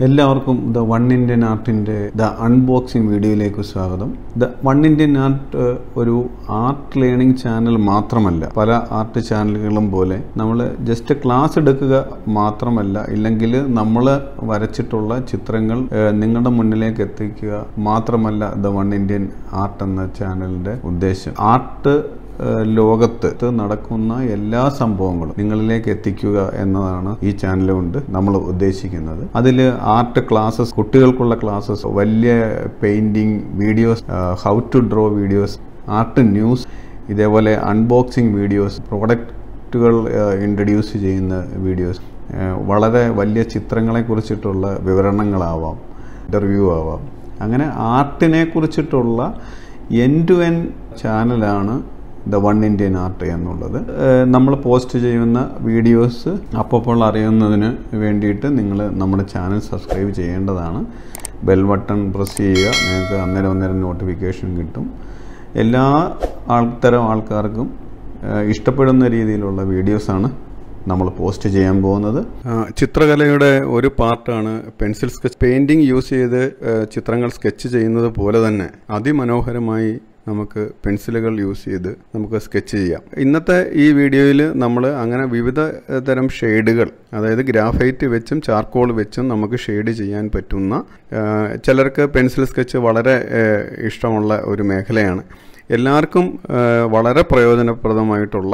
എല്ലാവർക്കും the one Indian ആർട്ടിൻ്റെ the unboxing വീഡിയോയിലേക്ക് സ്വാഗതം ദ വൺ ഇന്ത്യൻ ആർട്ട് ഒരു ആർട്ട് ലേണിംഗ് ചാനൽ മാത്രമല്ല പല ആർട്ട് ചാനലുകളും പോലെ നമ്മൾ ജസ്റ്റ് ക്ലാസ് എടുക്കുക മാത്രമല്ല ഇല്ലെങ്കിൽ നമ്മൾ വരച്ചിട്ടുള്ള ചിത്രങ്ങൾ ഏഹ്, നിങ്ങളുടെ മുന്നിലേക്ക് എത്തിക്കുക മാത്രമല്ല ദ വൺ ഇന്ത്യൻ ആർട്ട് എന്ന ചാനലിൻ്റെ ഉദ്ദേശം ആർട്ട് ഏഹ് ലോകത്ത് നടക്കുന്ന എല്ലാ സംഭവങ്ങളും നിങ്ങളിലേക്ക് എത്തിക്കുക എന്നതാണ് ഈ ചാനൽ കൊണ്ട് നമ്മൾ ഉദ്ദേശിക്കുന്നത് അതിൽ ആർട്ട് ക്ലാസ്സസ് കുട്ടികൾക്കുള്ള ക്ലാസ്സസ് വലിയ painting videos how to draw videos art news ഇതേപോലെ അൺബോക്സിംഗ് വീഡിയോസ് പ്രോഡക്റ്റുകൾ ഇൻട്രൊഡ്യൂസ് ചെയ്യുന്ന വീഡിയോസ് വളരെ വലിയ ചിത്രങ്ങളെ കുറിച്ചിട്ടുള്ള വിവരണങ്ങളാവാം ഇൻ്റർവ്യൂ ആവാം അങ്ങനെ ആർട്ടിനെ കുറിച്ചിട്ടുള്ള എൻ ടു എൻ ചാനലാണ് ദ വൺ ഇന്ത്യൻ ആർട്ട് എന്നുള്ളത് നമ്മൾ പോസ്റ്റ് ചെയ്യുന്ന വീഡിയോസ് അപ്പോൾ അറിയുന്നതിന് വേണ്ടിയിട്ട് നിങ്ങൾ നമ്മുടെ ചാനൽ സബ്സ്ക്രൈബ് ചെയ്യേണ്ടതാണ് ബെൽ ബട്ടൺ പ്രസ് ചെയ്യുക നിങ്ങൾക്ക് അന്നേരം അന്നേരം നോട്ടിഫിക്കേഷൻ കിട്ടും എല്ലാ ആൾത്തരം ആൾക്കാർക്കും ഏഹ്, ഇഷ്ടപ്പെടുന്ന രീതിയിലുള്ള വീഡിയോസാണ് നമ്മൾ പോസ്റ്റ് ചെയ്യാൻ പോകുന്നത് ചിത്രകലയുടെ ഒരു പാർട്ടാണ് പെൻസിൽ സ്കെച്ച് പെയിന്റിംഗ് യൂസ് ചെയ്ത് ഏഹ്, ചിത്രങ്ങൾ സ്കെച്ച് ചെയ്യുന്നത് പോലെ തന്നെ അതിമനോഹരമായി നമുക്ക് പെൻസിലുകൾ യൂസ് ചെയ്ത് നമുക്ക് സ്കെച്ച് ചെയ്യാം ഇന്നത്തെ ഈ വീഡിയോയിൽ നമ്മൾ അങ്ങനെ വിവിധ ഏഹ്, തരം ഷെയ്ഡുകൾ അതായത് ഗ്രാഫൈറ്റ് വെച്ചും ചാർക്കോൾ വെച്ചും നമുക്ക് ഷെയ്ഡ് ചെയ്യാൻ പറ്റുന്ന ഏഹ്, ചിലർക്ക് പെൻസിൽ സ്കെച്ച് വളരെ ഏഹ്, ഇഷ്ടമുള്ള ഒരു മേഖലയാണ് എല്ലാവർക്കും ഏഹ്, വളരെ പ്രയോജനപ്രദമായിട്ടുള്ള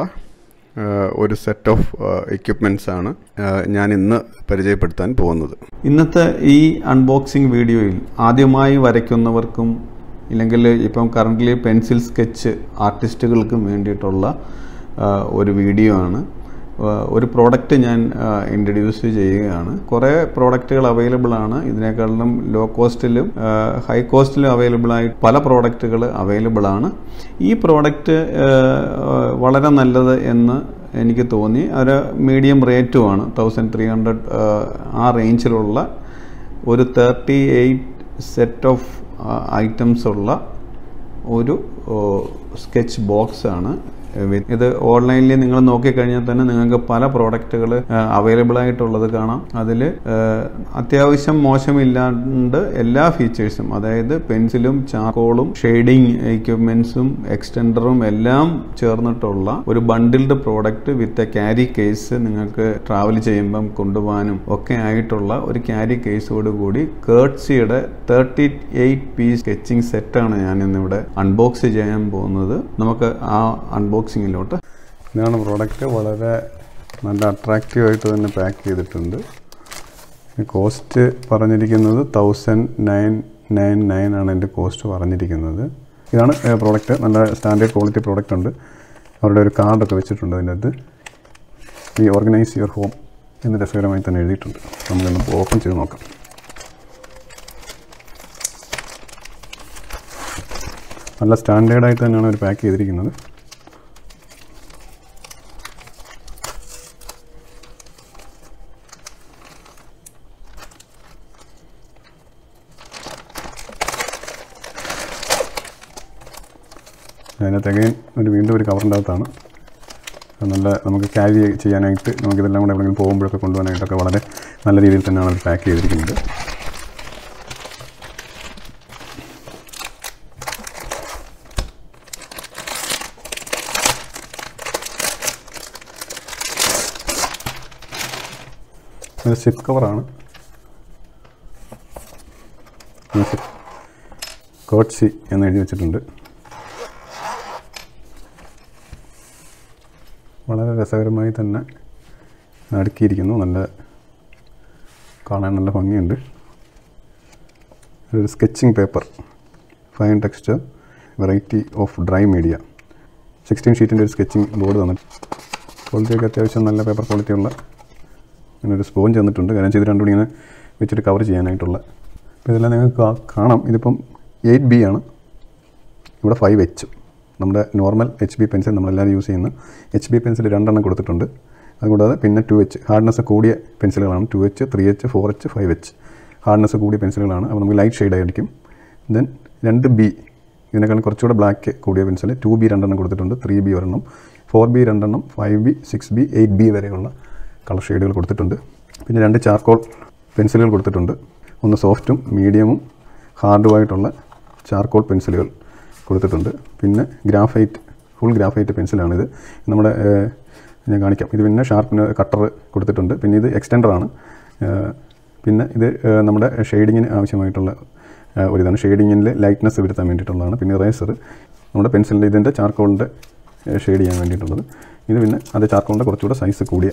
ഏഹ് ഒരു സെറ്റ് ഓഫ് എക്യുപ്മെൻറ്റ്സ് ആണ് ഏഹ് ഞാൻ ഇന്ന് പരിചയപ്പെടുത്താൻ പോകുന്നത് ഇന്നത്തെ ഈ അൺബോക്സിംഗ് വീഡിയോയിൽ ആദ്യമായി വരയ്ക്കുന്നവർക്കും ഇല്ലെങ്കിൽ ഇപ്പം കറൻ്റ്ലി പെൻസിൽ സ്കെച്ച് ആർട്ടിസ്റ്റുകൾക്കും വേണ്ടിയിട്ടുള്ള ഏഹ് ഒരു വീഡിയോ ആണ് ഏഹ് ഒരു പ്രോഡക്റ്റ് ഞാൻ ഇൻട്രൊഡ്യൂസ് ചെയ്യുകയാണ് കുറേ പ്രോഡക്റ്റുകൾ അവൈലബിൾ ആണ് ഇതിനേക്കാളും ലോ കോസ്റ്റിലും ഹൈ കോസ്റ്റിലും അവൈലബിൾ ആയി പല പ്രോഡക്റ്റുകൾ അവൈലബിൾ ആണ് ഈ പ്രോഡക്റ്റ് വളരെ നല്ലത് എന്ന് എനിക്ക് തോന്നി ഒരു മീഡിയം റേറ്റുമാണ് തൗസൻഡ് ത്രീ ഹൺഡ്രഡ് ആ റേഞ്ചിലുള്ള ഒരു thirty eight set of items ഉള്ള ഒരു സ്കെച്ച് ബോക്സ് ആണ് with- ഇത് ഓൺലൈനിൽ നിങ്ങൾ നോക്കിക്കഴിഞ്ഞാൽ തന്നെ നിങ്ങൾക്ക് പല പ്രോഡക്റ്റുകൾ അവൈലബിൾ ആയിട്ടുള്ളത് കാണാം അതിൽ അത്യാവശ്യം മോശമില്ലാണ്ട് എല്ലാ ഫീച്ചേഴ്സും അതായത് പെൻസിലും ചാർക്കോളും ഷെയ്ഡിങ് എക്യുപ്മെന്റ്സും എക്സ്റ്റൻഡറും എല്ലാം ചേർന്നിട്ടുള്ള ഒരു bundled product with a carry case നിങ്ങൾക്ക് ട്രാവൽ ചെയ്യുമ്പം കൊണ്ടുപോകാനും ഒക്കെ ആയിട്ടുള്ള ഒരു ക്യാരി കേസോട് കൂടി കേർട്സിയുടെ തേർട്ടി എയ്റ്റ് പീസ് സ്കെച്ചിങ് സെറ്റാണ് ഞാൻ ഇന്നിവിടെ അൺബോക്സ് ചെയ്യാൻ പോകുന്നത് നമുക്ക് ആ അൺബോക്സിങ്ങിലോട്ട് ഇതാണ് പ്രോഡക്റ്റ് വളരെ നല്ല അട്രാക്റ്റീവ് ആയിട്ട് തന്നെ പാക്ക് ചെയ്തിട്ടുണ്ട് കോസ്റ്റ് പറഞ്ഞിരിക്കുന്നത് തൗസൻഡ് നയൻ നയൻ നയൻ ആണ് എൻ്റെ കോസ്റ്റ് പറഞ്ഞിരിക്കുന്നത് ഇതാണ് പ്രോഡക്റ്റ് നല്ല സ്റ്റാൻഡേർഡ് ക്വാളിറ്റി പ്രോഡക്റ്റ് ഉണ്ട് അവരുടെ ഒരു കാർഡൊക്കെ വെച്ചിട്ടുണ്ട് അതിൻ്റെ അകത്ത് ഈ ഓർഗനൈസ് യുവർ ഹോം എന്ന് രസകരമായി തന്നെ എഴുതിയിട്ടുണ്ട് നമുക്കൊന്ന് ഓപ്പൺ ചെയ്ത് നോക്കാം നല്ല സ്റ്റാൻഡേർഡായിട്ട് തന്നെയാണ് അവർ പാക്ക് ചെയ്തിരിക്കുന്നത് അതിനകത്ത് അഗൈൻ ഒരു വീണ്ടും ഒരു കവറിൻ്റെ അകത്താണ് അത് നല്ല നമുക്ക് ക്യാരി ചെയ്യാനായിട്ട് നമുക്കിതെല്ലാം കൂടെ എവിടെയെങ്കിലും പോകുമ്പോഴൊക്കെ കൊണ്ടുപോകാനായിട്ടൊക്കെ വളരെ നല്ല രീതിയിൽ തന്നെയാണ് അത് പാക്ക് ചെയ്തിരിക്കുന്നത് ഒരു സിപ്പ് കവറാണ് കോട്ട്സി എന്ന് എഴുതി വെച്ചിട്ടുണ്ട് വളരെ രസകരമായി തന്നെ അടുക്കിയിരിക്കുന്നു നല്ല കാണാൻ നല്ല ഭംഗിയുണ്ട് ഒരു sketching paper fine texture variety of dry media sixteen ഷീറ്റിൻ്റെ ഒരു സ്കെച്ചിങ് ബോർഡ് തന്നിട്ട് ക്വാളിറ്റിയൊക്കെ അത്യാവശ്യം നല്ല പേപ്പർ ക്വാളിറ്റി ഉള്ള അങ്ങനെ ഒരു സ്പോഞ്ച് തന്നിട്ടുണ്ട് കാരണം ചെയ്ത് രണ്ടും കൂടി ഇങ്ങനെ വെച്ചിട്ട് കവർ ചെയ്യാനായിട്ടുള്ള അപ്പോൾ ഇതെല്ലാം നിങ്ങൾക്ക് കാ- കാണാം ഇതിപ്പം എയ്റ്റ് ബി ആണ് ഇവിടെ ഫൈവ് എച്ച് നമ്മുടെ നോർമൽ എച്ച് ബി പെൻസിൽ നമ്മളെല്ലാവരും യൂസ് ചെയ്യുന്ന എച്ച് ബി പെൻസിൽ രണ്ടെണ്ണം കൊടുത്തിട്ടുണ്ട് അതുകൂടാതെ പിന്നെ ടു എച്ച് ഹാർഡ്നെസ് കൂടിയ പെൻസിലുകളാണ് two H three H four H five H hardness കൂടിയ പെൻസിലുകളാണ് അപ്പോൾ നമുക്ക് ലൈറ്റ് ഷെയ്ഡ് ആയിരിക്കും ദെൻ രണ്ട് ബി ഇതിനേക്കാളും കുറച്ചുകൂടെ ബ്ലാക്ക് കൂടിയ പെൻസിൽ ടു ബി രണ്ടെണ്ണം കൊടുത്തിട്ടുണ്ട് ത്രീ ബി ഒരെണ്ണം ഫോർ ബി രണ്ടെണ്ണം five B six B eight B വരെയുള്ള കളർ ഷെയ്ഡുകൾ കൊടുത്തിട്ടുണ്ട് പിന്നെ രണ്ട് ചാർക്കോൾ പെൻസിലുകൾ കൊടുത്തിട്ടുണ്ട് ഒന്ന് സോഫ്റ്റും മീഡിയമും ഹാർഡുമായിട്ടുള്ള ചാർക്കോൾ പെൻസിലുകൾ കൊടുത്തിട്ടുണ്ട് പിന്നെ ഗ്രാഫൈറ്റ് ഫുൾ ഗ്രാഫൈറ്റ് പെൻസിലാണിത് നമ്മുടെ ഏഹ്, ഞാൻ കാണിക്കാം ഇത് പിന്നെ ഷാർപ്പിന് കട്ടർ കൊടുത്തിട്ടുണ്ട് പിന്നെ ഇത് എക്സ്റ്റൻഡറാണ് പിന്നെ ഇത് ഏഹ്, നമ്മുടെ ഷെയ്ഡിങ്ങിന് ആവശ്യമായിട്ടുള്ള ഏഹ്, ഒരു ഇതാണ് ഷെയ്ഡിങ്ങിൽ ലൈറ്റ്നസ് വരുത്താൻ വേണ്ടിയിട്ടുള്ളതാണ് പിന്നെ റേസർ നമ്മുടെ പെൻസിലിൻ്റെ ഇതിൻ്റെ ചാർക്കോളിൻ്റെ ഷെയ്ഡ് ചെയ്യാൻ വേണ്ടിയിട്ടുള്ളത് ഇത് പിന്നെ അത് ചാർക്കോളിൻ്റെ കുറച്ചുകൂടെ സൈസ് കൂടിയ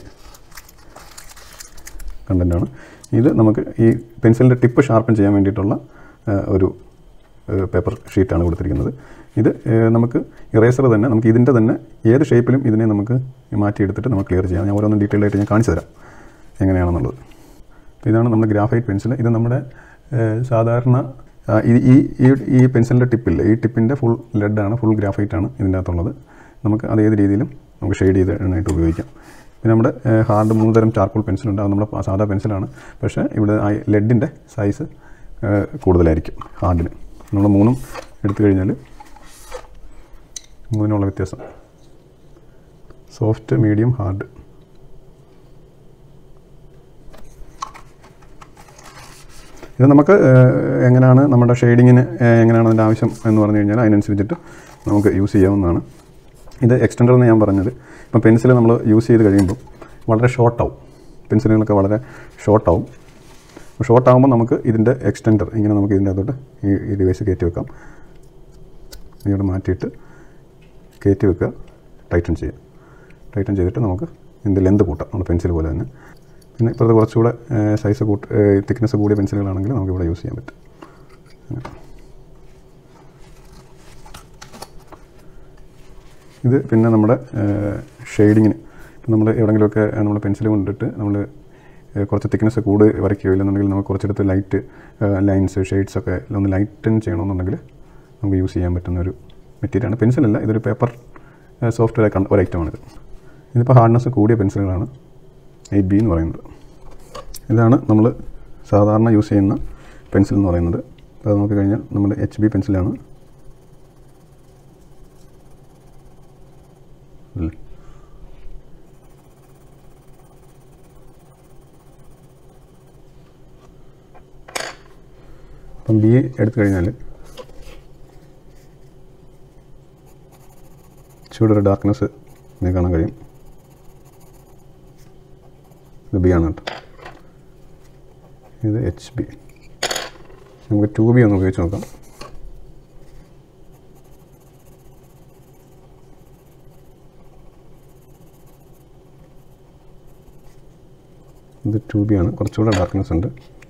കണ്ടൻറ്റാണ് ഇത് നമുക്ക് ഈ പെൻസിലിൻ്റെ ടിപ്പ് ഷാർപ്പൻ ചെയ്യാൻ വേണ്ടിയിട്ടുള്ള ആ, ഒരു പേപ്പർ ഷീറ്റാണ് കൊടുത്തിരിക്കുന്നത് ഇത് ഏ, നമുക്ക് ഇറേസർ തന്നെ നമുക്ക് ഇതിൻ്റെ തന്നെ ഏത് ഷേപ്പിലും ഇതിനെ നമുക്ക് മാറ്റിയെടുത്തിട്ട് നമുക്ക് ക്ലിയർ ചെയ്യാം ഞാൻ ഓരോന്നും ഡീറ്റെയിൽ ആയിട്ട് ഞാൻ കാണിച്ചു തരാം എങ്ങനെയാണെന്നുള്ളത് അപ്പോൾ ഇതാണ് നമ്മുടെ ഗ്രാഫൈറ്റ് പെൻസിൽ ഇത് നമ്മുടെ ഏ, സാധാരണ ആ, ഈ ഈ ഈ- ഈ പെൻസിലിൻ്റെ ടിപ്പില്ല ഈ ടിപ്പിൻ്റെ ഫുൾ ലെഡാണ് ഫുൾ ഗ്രാഫൈറ്റ് ആണ് ഇതിൻ്റെ അകത്തുള്ളത് നമുക്ക് അത് ഏത് രീതിയിലും നമുക്ക് ഷെയ്ഡ് ചെയ്തായിട്ട് ഉപയോഗിക്കാം പിന്നെ നമ്മുടെ ഹാർഡ് മൂന്ന് തരം ചാർക്കോൾ പെൻസിലുണ്ട് അത് നമ്മുടെ സാധാ പെൻസിലാണ് പക്ഷേ ഇവിടെ ആ ലെഡിൻ്റെ സൈസ് കൂടുതലായിരിക്കും ഹാർഡിന് നമ്മൾ മൂന്നും എടുത്തു കഴിഞ്ഞാൽ മൂന്നിനുള്ള വ്യത്യാസം സോഫ്റ്റ് മീഡിയം ഹാർഡ് ഇത് നമുക്ക് ഏഹ്, എങ്ങനെയാണ് നമ്മുടെ ഷെയ്ഡിങ്ങിന് ഏഹ്, എങ്ങനെയാണ് അതിൻ്റെ ആവശ്യം എന്ന് പറഞ്ഞു കഴിഞ്ഞാൽ അതിനനുസരിച്ചിട്ട് നമുക്ക് യൂസ് ചെയ്യാവുന്നതാണ് ഇത് എക്സ്റ്റൻഡർ എന്ന് ഞാൻ പറഞ്ഞത് ഇപ്പം പെൻസിൽ നമ്മൾ യൂസ് ചെയ്ത് കഴിയുമ്പോൾ വളരെ ഷോർട്ടാവും പെൻസിലുകളൊക്കെ വളരെ ഷോർട്ടാവും ഷോർട്ട് ആകുമ്പോൾ നമുക്ക് ഇതിൻ്റെ എക്സ്റ്റൻഡർ ഇങ്ങനെ നമുക്ക് ഇതിൻ്റെ അകത്തോട്ട് ഈ ഈ ഡിവൈസ് കയറ്റി വെക്കാം ഇവിടെ മാറ്റിയിട്ട് കയറ്റി വെക്കുക ടൈറ്റൻ ചെയ്യുക ടൈറ്റൻ ചെയ്തിട്ട് നമുക്ക് ഇതിൻ്റെ ലെന്ത് കൂട്ടാം നമ്മുടെ പെൻസിൽ പോലെ തന്നെ പിന്നെ ഇപ്പോഴത്തെ കുറച്ചുകൂടെ സൈസ് കൂട്ട് തിക്നെസ് കൂടിയ പെൻസിലുകളാണെങ്കിൽ നമുക്ക് ഇവിടെ യൂസ് ചെയ്യാൻ പറ്റും ഇത് പിന്നെ നമ്മുടെ ഷെയ്ഡിങ്ങിന് നമ്മൾ എവിടെയെങ്കിലുമൊക്കെ നമ്മൾ പെൻസിൽ കൊണ്ടിട്ട് നമ്മൾ കുറച്ച് തിക്നെസ് കൂടി വരയ്ക്കുകയോ ഇല്ലെന്നുണ്ടെങ്കിൽ നമുക്ക് കുറച്ചെടുത്ത് ലൈറ്റ് ലൈൻസ് ഷെയ്ഡ്സ് ഒക്കെ ഒന്ന് ലൈറ്റൻ ചെയ്യണമെന്നുണ്ടെങ്കിൽ നമുക്ക് യൂസ് ചെയ്യാൻ പറ്റുന്ന ഒരു മെറ്റീരിയലാണ് പെൻസിലല്ല ഇതൊരു പേപ്പർ സോഫ്റ്റ്വെയർ കണ്ട ഒരു ഐറ്റമാണിത് ഇതിപ്പോൾ ഹാർഡ്നെസ് കൂടിയ പെൻസിലുകളാണ് എയ്റ്റ് ബി എന്ന് പറയുന്നത് ഇതാണ് നമ്മൾ സാധാരണ യൂസ് ചെയ്യുന്ന പെൻസിൽ എന്ന് പറയുന്നത് അപ്പോൾ അത് നോക്കിക്കഴിഞ്ഞാൽ നമ്മുടെ എച്ച് ബി പെൻസിലാണ് അല്ലേ അപ്പം ബി എടുത്തു കഴിഞ്ഞാൽ ചൂടൊരു ഡാർക്ക്നെസ് നിങ്ങൾക്ക് കാണാൻ കഴിയും ഇത് ബി ആണ് കേട്ടോ ഇത് എച്ച് ബി നമുക്ക് ടു ബി ഒന്ന് ഉപയോഗിച്ച് നോക്കാം ഇത് ടു ബി ആണ് കുറച്ചുകൂടെ ഡാർക്ക്നെസ് ഉണ്ട്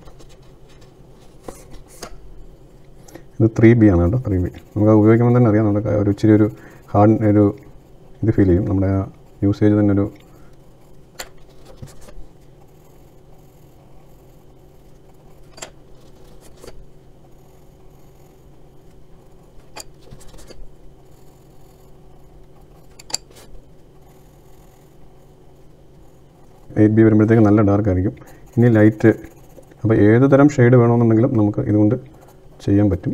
ഇത് ത്രീ ബി ആണ് കേട്ടോ ത്രീ ബി നമുക്ക് അത് ഉപയോഗിക്കുമ്പോൾ തന്നെ അറിയാം നമ്മുടെ ഒരു ഇച്ചിരി ഒരു ഹാർഡ് ഒരു ഇത് ഫീൽ ചെയ്യും നമ്മുടെ ആ യൂസേജ് തന്നെ ഒരു എയ്റ്റ് ബി വരുമ്പോഴത്തേക്ക് നല്ല ഡാർക്ക് ആയിരിക്കും ഇനി ലൈറ്റ് അപ്പോൾ ഏത് തരം ഷെയ്ഡ് വേണമെന്നുണ്ടെങ്കിലും നമുക്ക് ഇതുകൊണ്ട് ചെയ്യാൻ പറ്റും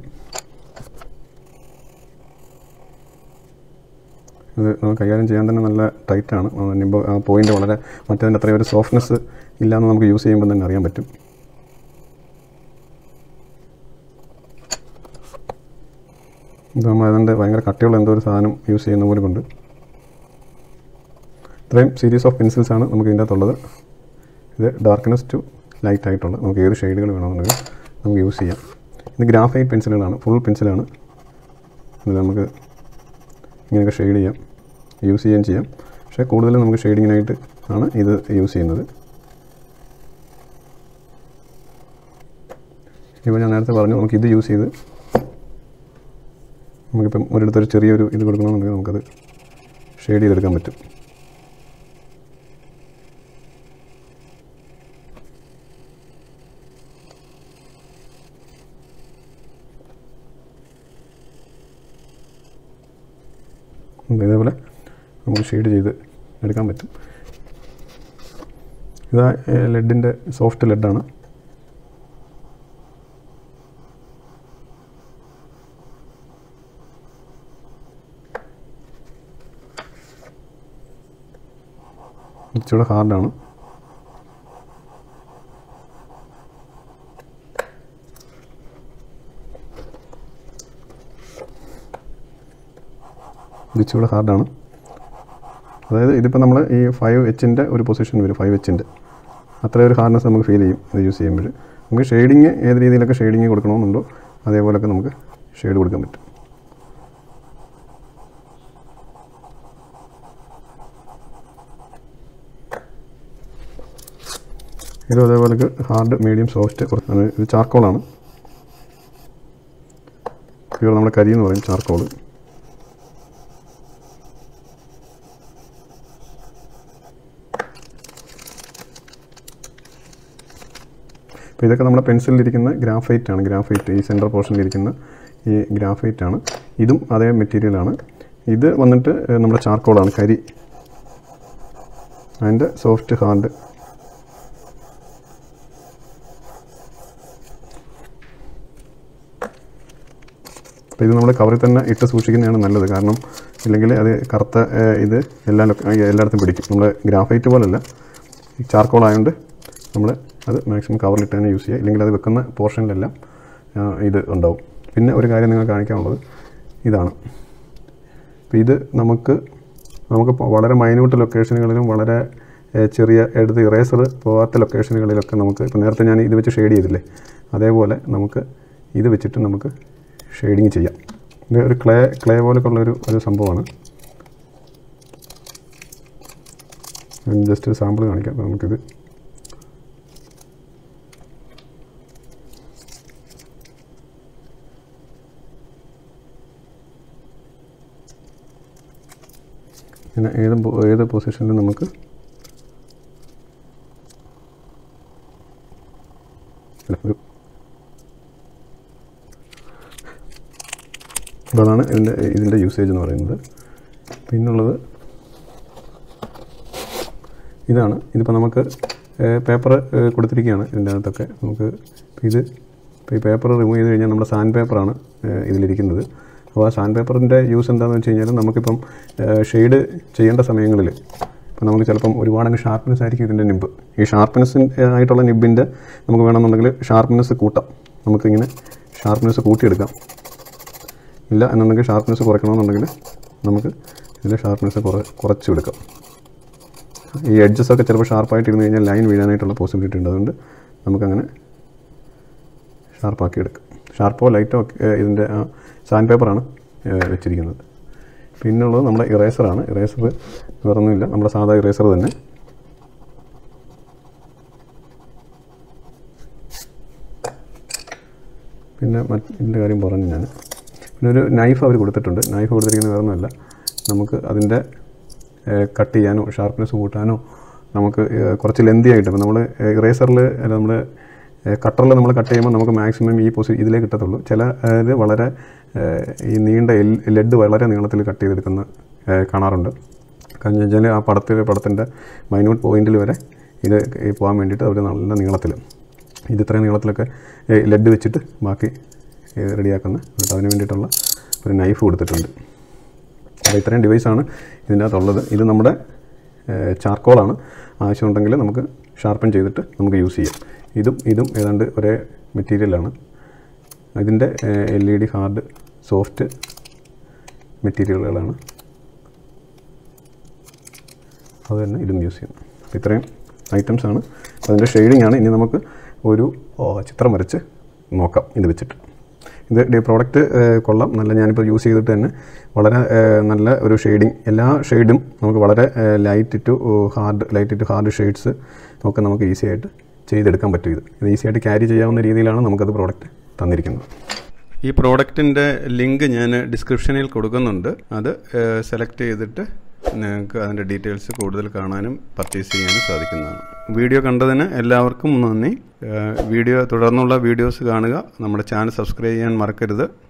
ഇത് നമുക്ക് കൈകാര്യം ചെയ്യാൻ തന്നെ നല്ല ടൈറ്റാണ് നിമ്പോ ആ പോയിൻ്റ് വളരെ മറ്റേതിൻ്റെ അത്രയും ഒരു സോഫ്റ്റ്നെസ് ഇല്ലാന്ന് നമുക്ക് യൂസ് ചെയ്യുമ്പോൾ തന്നെ അറിയാൻ പറ്റും ഇത് നമ്മൾ അതിൻ്റെ ഭയങ്കര കട്ടിയുള്ള എന്തോ ഒരു സാധനം യൂസ് ചെയ്യുന്ന പോലെ കൊണ്ട് ഇത്രയും സീരീസ് ഓഫ് പെൻസിൽസ് ആണ് നമുക്ക് ഇതിൻ്റെ അകത്തുള്ളത് ഇത് ഡാർക്ക്നെസ് ടു ലൈറ്റ് ആയിട്ടുള്ള നമുക്ക് ഏത് ഷെയ്ഡുകൾ വേണമെന്നുണ്ടെങ്കിൽ നമുക്ക് യൂസ് ചെയ്യാം ഇത് ഗ്രാഫൈറ്റ് പെൻസിലുകളാണ് ഫുൾ പെൻസിലാണ് ഇത് നമുക്ക് ഇങ്ങനെയൊക്കെ ഷെയ്ഡ് ചെയ്യാം യൂസ് ചെയ്യുകയും ചെയ്യാം പക്ഷേ കൂടുതലും നമുക്ക് ഷെയ്ഡിങ്ങിനായിട്ട് ആണ് ഇത് യൂസ് ചെയ്യുന്നത് ഇപ്പോൾ ഞാൻ നേരത്തെ പറഞ്ഞു നമുക്ക് ഇത് യൂസ് ചെയ്ത് നമുക്കിപ്പം ഒരിടത്തൊരു ചെറിയൊരു ഇത് കൊടുക്കണമെന്നുണ്ടെങ്കിൽ നമുക്കത് ഷെയ്ഡ് ചെയ്തെടുക്കാൻ പറ്റും അപ്പോൾ ഇതേപോലെ നമുക്ക് ഷെയ്ഡ് ചെയ്ത് എടുക്കാൻ പറ്റും ഇത് ലെഡിൻ്റെ സോഫ്റ്റ് ലെഡാണ് ഇച്ചിരി ഹാർഡാണ് ഇത് ഇച്ചിരി ഹാർഡാണ് അതായത് ഇതിപ്പോൾ നമ്മൾ ഈ ഫൈവ് എച്ചിൻ്റെ ഒരു പൊസിഷൻ വരും ഫൈവ് എച്ചിൻ്റെ അത്ര ഒരു ഹാർഡ്നെസ് നമുക്ക് ഫീൽ ചെയ്യും ഇത് യൂസ് ചെയ്യുമ്പോൾ നമുക്ക് ഷെയ്ഡിങ് ഏത് രീതിയിലൊക്കെ ഷെയ്ഡിങ് കൊടുക്കണമെന്നുണ്ടോ അതേപോലെയൊക്കെ നമുക്ക് ഷെയ്ഡ് കൊടുക്കാൻ പറ്റും ഇതും അതേപോലെ ഹാർഡ് മീഡിയം സോഫ്റ്റ് കുറച്ച് ഇത് ചാർക്കോളാണ് പ്യൂർ നമ്മുടെ കരി എന്ന് പറയും ചാർക്കോൾ അപ്പോൾ ഇതൊക്കെ നമ്മുടെ പെൻസിലിരിക്കുന്ന ഗ്രാഫൈറ്റ് ആണ് ഗ്രാഫൈറ്റ് ഈ സെൻറ്റർ പോർഷനിലിരിക്കുന്ന ഈ ഗ്രാഫൈറ്റ് ആണ് ഇതും അതേ മെറ്റീരിയലാണ് ഇത് വന്നിട്ട് ഏഹ്, നമ്മുടെ ചാർക്കോളാണ് കരി അതിൻ്റെ സോഫ്റ്റ് ഹാർഡ് അപ്പോൾ ഇത് നമ്മൾ കവറിൽ തന്നെ ഇട്ട് സൂക്ഷിക്കുന്നതാണ് നല്ലത് കാരണം ഇല്ലെങ്കിൽ അത് കറുത്ത ഏഹ്, ഇത് എല്ലാ ലൊക്ക- എല്ലായിടത്തും പിടിക്കും നമ്മൾ ഗ്രാഫൈറ്റ് പോലല്ല ചാർക്കോൾ ആയതുകൊണ്ട് നമ്മൾ അത് മാക്സിമം കവറിലിട്ട് തന്നെ യൂസ് ചെയ്യുക ഇല്ലെങ്കിൽ അത് വെക്കുന്ന പോർഷനിലെല്ലാം ആ, ഇത് ഉണ്ടാവും പിന്നെ ഒരു കാര്യം നിങ്ങൾ കാണിക്കാനുള്ളത് ഇതാണ് അപ്പോൾ ഇത് നമുക്ക് നമുക്ക് ഇപ്പോൾ വളരെ മൈന്യൂട്ട് ലൊക്കേഷനുകളിലും വളരെ ഏഹ്, ചെറിയ എടുത്ത് ഇറേസർ പോകാത്ത ലൊക്കേഷനുകളിലൊക്കെ നമുക്ക് ഇപ്പോൾ നേരത്തെ ഞാൻ ഇത് വെച്ച് ഷെയ്ഡ് ചെയ്തില്ലേ അതേപോലെ നമുക്ക് ഇത് വെച്ചിട്ട് നമുക്ക് ഷെയ്ഡിങ് ചെയ്യാം ഇത് ഒരു ക്ലേ ക്ലേ പോലൊക്കെ ഉള്ളൊരു ഒരു സംഭവമാണ് ജസ്റ്റ് ഒരു സാമ്പിൾ കാണിക്കാം അപ്പോൾ നമുക്കിത് ഇങ്ങനെ ഏത് പൊ- ഏത് പൊസിഷനിലും നമുക്ക് അല്ല, ഒരു അപ്പോൾ അതാണ് ഇതിൻ്റെ ഇതിൻ്റെ യൂസേജ് എന്ന് പറയുന്നത് പിന്നുള്ളത് ഇതാണ് ഇതിപ്പോൾ നമുക്ക് പേപ്പർ കൊടുത്തിരിക്കുകയാണ് ഇതിൻ്റെ അകത്തൊക്കെ നമുക്ക് ഇപ്പം ഇത് ഇപ്പോൾ ഈ പേപ്പർ റിമൂവ് ചെയ്ത് കഴിഞ്ഞാൽ നമ്മുടെ സാൻഡ് പേപ്പറാണ് ഇതിലിരിക്കുന്നത് അപ്പോൾ ആ സാൻഡ് പേപ്പറിൻ്റെ യൂസ് എന്താണെന്ന് വെച്ച് കഴിഞ്ഞാൽ നമുക്കിപ്പം ഷെയ്ഡ് ചെയ്യേണ്ട സമയങ്ങളിൽ ഇപ്പം നമുക്ക് ചിലപ്പം ഒരുപാടങ്ങ് ഷാർപ്പ്നെസ് ആയിരിക്കും ഇതിൻ്റെ നിബ് ഈ ഷാർപ്പ്നെസ് ആയിട്ടുള്ള നിബിൻ്റെ നമുക്ക് വേണമെന്നുണ്ടെങ്കിൽ ഷാർപ്പ്നെസ് കൂട്ടാം നമുക്കിങ്ങനെ ഷാർപ്പ്നെസ് കൂട്ടിയെടുക്കാം ഇല്ല എന്നുണ്ടെങ്കിൽ ഷാർപ്പ്നെസ് കുറയ്ക്കണമെന്നുണ്ടെങ്കിൽ നമുക്ക് ഇതിൽ ഷാർപ്പ്നെസ് കുറ കുറച്ച് എടുക്കാം ഈ എഡ്ജസ് ഒക്കെ ചിലപ്പോൾ ഷാർപ്പായിട്ട് ഇരുന്ന് കഴിഞ്ഞാൽ ലൈൻ വീഴാനായിട്ടുള്ള പോസിബിലിറ്റി ഉണ്ട് അതുകൊണ്ട് നമുക്കങ്ങനെ ഷാർപ്പാക്കി എടുക്കാം ഷാർപ്പോ ലൈറ്റോ ഒക്കെ ഏഹ്, ഇതിൻ്റെ സാൻഡ് പേപ്പറാണ് ഏഹ്, വെച്ചിരിക്കുന്നത് പിന്നുള്ളത് നമ്മുടെ ഇറേസറാണ് ഇറേസർ വേറൊന്നുമില്ല നമ്മുടെ സാധാ ഇറേസർ തന്നെ പിന്നെ മറ്റിൻ്റെ കാര്യം പറഞ്ഞു ഞാൻ പിന്നെ ഒരു നൈഫ് അവർ കൊടുത്തിട്ടുണ്ട് നൈഫ് കൊടുത്തിരിക്കുന്നത് വേറൊന്നുമല്ല നമുക്ക് അതിൻ്റെ കട്ട് ചെയ്യാനോ ഷാർപ്നെസ് കൂട്ടാനോ നമുക്ക് ഏഹ്, കുറച്ച് ലെന്തി ആയിട്ട് ഇപ്പോൾ നമ്മൾ ഇറേസറിൽ അല്ല നമ്മൾ കട്ടറിൽ നമ്മൾ കട്ട് ചെയ്യുമ്പോൾ നമുക്ക് മാക്സിമം ഈ പൊസി ഇതിലേ കിട്ടത്തുള്ളൂ ചില ഇത് വളരെ ഏഹ്, ഈ നീണ്ട ലെഡ് വളരെ നീളത്തിൽ കട്ട് ചെയ്തെടുക്കുന്ന ഏഹ്, കാണാറുണ്ട് കാരണം വെച്ചാൽ ആ പടത്തിൽ പടത്തിൻ്റെ മൈന്യൂട്ട് പോയിന്റിൽ വരെ ഇത് ഈ പോകാൻ വേണ്ടിയിട്ട് അവർ നല്ല നീളത്തിൽ ഇത് ഇത്രയും നീളത്തിലൊക്കെ ലെഡ് വെച്ചിട്ട് ബാക്കി ഏഹ്, റെഡിയാക്കുന്ന എന്നിട്ട് അതിന് വേണ്ടിയിട്ടുള്ള ഒരു നൈഫ് കൊടുത്തിട്ടുണ്ട് അപ്പോൾ ഇത്രയും ഡിവൈസാണ് ഇതിൻ്റെ അകത്തുള്ളത് ഇത് നമ്മുടെ ചാർക്കോളാണ് ആവശ്യമുണ്ടെങ്കിൽ നമുക്ക് ഷാർപ്പൻ ചെയ്തിട്ട് നമുക്ക് യൂസ് ചെയ്യാം ഇതും ഇതും ഏതാണ്ട് ഒരേ മെറ്റീരിയലാണ് ഇതിൻ്റെ L E D hard soft മെറ്റീരിയലുകളാണ് അത് തന്നെ ഇതും യൂസ് ചെയ്യുന്നു അപ്പോൾ ഇത്രയും ഐറ്റംസ് ആണ് അതിൻ്റെ ഷെയ്ഡിംഗ് ആണ് ഇനി നമുക്ക് ഒരു ഓ, ചിത്രം വരച്ച് നോക്കാം ഇത് വെച്ചിട്ട് ഇത് പ്രോഡക്റ്റ് കൊള്ളാം നല്ല ഞാനിപ്പോൾ യൂസ് ചെയ്തിട്ട് തന്നെ വളരെ ഏഹ്, നല്ല ഒരു ഷെയ്ഡിങ് എല്ലാ ഷെയ്ഡും നമുക്ക് വളരെ light to hard light to hard shades ഒക്കെ നമുക്ക് ഈസി ആയിട്ട് ചെയ്തെടുക്കാൻ പറ്റും ഇത് ഇത് ഈസി ആയിട്ട് ക്യാരി ചെയ്യാവുന്ന രീതിയിലാണ് നമുക്കത് പ്രോഡക്റ്റ് തന്നിരിക്കുന്നത് ഈ പ്രോഡക്റ്റിൻ്റെ ലിങ്ക് ഞാൻ ഡിസ്ക്രിപ്ഷനിൽ കൊടുക്കുന്നുണ്ട് അത് സെലക്ട് ചെയ്തിട്ട് നിങ്ങൾക്ക് അതിൻ്റെ ഡീറ്റെയിൽസ് കൂടുതൽ കാണാനും പർച്ചേസ് ചെയ്യാനും സാധിക്കുന്നതാണ് വീഡിയോ കണ്ടതിന് എല്ലാവർക്കും നന്ദി ഏഹ് വീഡിയോ തുടർന്നുള്ള വീഡിയോസ് കാണുക നമ്മുടെ ചാനൽ സബ്സ്ക്രൈബ് ചെയ്യാൻ മറക്കരുത്